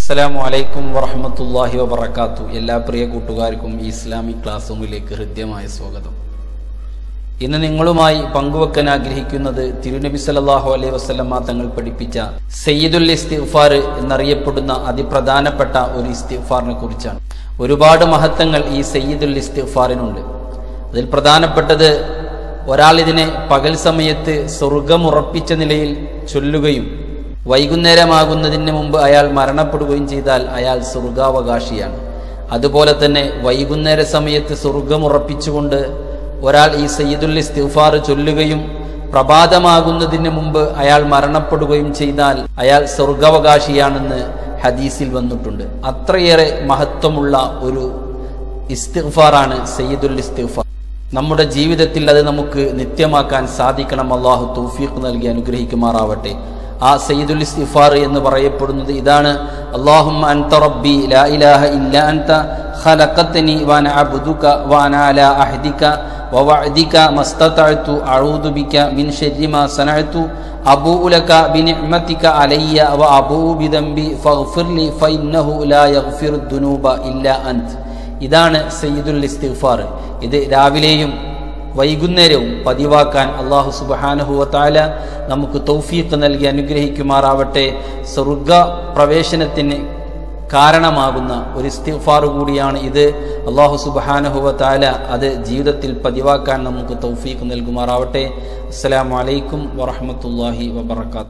അസ്സലാമു അലൈക്കും വറഹമത്തല്ലാഹി വബർക്കാത്തു എല്ലാ പ്രിയ കൂട്ടുകാർക്കും ഈ ഇസ്ലാമിക് ക്ലാസ് റൂമിലേക്ക് ഹൃദ്യമായ സ്വാഗതം ഇന്ന് നിങ്ങളുമായി പങ്കുവെക്കാൻ ആഗ്രഹിക്കുന്നത് തിരുനബി സല്ലല്ലാഹു അലൈഹി വസല്ലമ തങ്ങൾ പഠിപ്പിച്ച സയ്യിദുൽ ഇസ്തിഗ്ഫാർ എന്നറിയപ്പെടുന്ന അതിപ്രധാനപ്പെട്ട ഒരു ഇസ്തിഗ്ഫാറിനെ കുറിച്ചാണ് ഒരുപാട് മഹത്വങ്ങൾ ഈ സയ്യിദുൽ ഇസ്തിഗ്ഫാറിനുണ്ട് അതിൽ പ്രധാനപ്പെട്ടത് ഒരാൾ ഇതിനെ പകൽ സമയത്ത് സ്വർഗമുറപ്പിച്ച നിലയിൽ ചൊല്ലുകയും വൈകുന്നേരമാകുന്നതിന് മുമ്പ് അയാൾ മരണപ്പെടുകയും ചെയ്താൽ അയാൾ സ്വർഗാവകാശിയാണ് അതുപോലെ തന്നെ വൈകുന്നേര സമയത്ത് സ്വർഗമുറപ്പിച്ചുകൊണ്ട് ഒരാൾ ഈ സയ്യിദുൽ ഇസ്തിഗ്ഫാർ ചൊല്ലുകയും പ്രഭാതമാകുന്നതിന് മുമ്പ് അയാൾ മരണപ്പെടുകയും ചെയ്താൽ അയാൾ സ്വർഗാവകാശിയാണെന്ന് ഹദീസിൽ വന്നിട്ടുണ്ട് അത്രയേറെ മഹത്വമുള്ള ഒരു ഇസ്തിഗ്ഫാറാണ് സയ്യിദുൽ ഇസ്തിഗ്ഫാർ നമ്മുടെ ജീവിതത്തിൽ അത് നമുക്ക് നിത്യമാക്കാൻ സാധിക്കണം അള്ളാഹു തൗഫീഖ് നൽകി അനുഗ്രഹിക്കുമാറാവട്ടെ ആ സയ്യിദുൽ ഇസ്തിഗ്ഫാർ എന്ന് പറയപ്പെടുന്നത് ഇതാണ് അല്ലാഹുമ്മ അൻത റബ്ബി ലാ ഇലാഹ ഇല്ല അൻത ഖലഖതനി വഅന അബ്ദുക വഅന അലാ അഹ്ദിക വവഅദിക മസ്തതഅതു അഊദു ബിക മിൻ ശർരി മാ സനഅതു അബൂഉ ലക ബിനിഅ്മതിക അലയ്യ വഅബൂഉ ബിദംബി ഫഗ്ഫിർലി ഫഇന്നഹു ലാ യഗ്ഫിറു ദുനൂബ ഇല്ലാ അൻത ഇതാണ് സയ്യിദുൽ ഇസ്തിഗ്ഫാർ ഇത് രാവിലെയും വൈകുന്നേരവും പതിവാക്കാൻ അള്ളാഹു സുബാനുഹുവത്താല നമുക്ക് തൗഫീഖ് നൽകി അനുഗ്രഹിക്കുമാറാവട്ടെ സ്വർഗ പ്രവേശനത്തിന് കാരണമാകുന്ന ഒരു ഇസ്തിഗ്ഫാർ കൂടിയാണ് ഇത് അള്ളാഹു സുബാനുഹുവത്താല അത് ജീവിതത്തിൽ പതിവാക്കാൻ നമുക്ക് തൗഫീഖ് നൽകുമാറാവട്ടെ അസ്സലാമു അലൈക്കും വറഹമത്തല്ലാഹി വബർക്കാത്തു